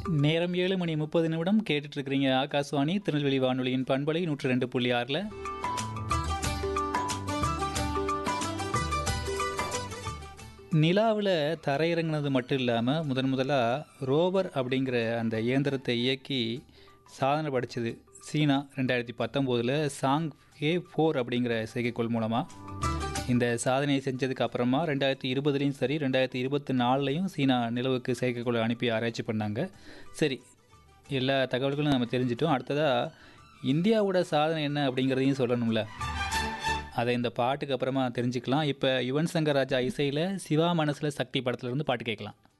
நேரம் ஏழு மணி முப்பது நிமிடம் கேட்டுட்டு இருக்கிறீங்க ஆகாஷ்வாணி திருநெல்வேலி வானொலியின் பண்பலை நூற்றி ரெண்டு புள்ளி ஆறில் நிலாவில் தரையிறங்கினது மட்டும் இல்லாமல் முதன் முதலாக ரோவர் அப்படிங்கிற அந்த இயந்திரத்தை இயக்கி சாதனை படித்தது சீனா ரெண்டாயிரத்தி பத்தொம்போதில் சாங் ஏ ஃபோர் அப்படிங்கிற செயற்கைக்கோள் மூலமாக இந்த சாதனையை செஞ்சதுக்கு அப்புறமா ரெண்டாயிரத்தி இருபதுலேயும் சரி ரெண்டாயிரத்தி இருபத்தி நாலுலையும் சீனா நிலவுக்கு செயற்கைக்கோளை அனுப்பி ஆராய்ச்சி பண்ணாங்க சரி எல்லா தகவல்களும் நம்ம தெரிஞ்சிட்டோம் அடுத்ததாக இந்தியாவோட சாதனை என்ன அப்படிங்கிறதையும் சொல்லணும்ல அதை இந்த பாட்டுக்கு அப்புறமா தெரிஞ்சுக்கலாம் இப்போ யுவன் சங்கர் ராஜா இசையில் சிவா மனசில் சக்தி படத்துலேருந்து பாட்டு கேட்கலாம்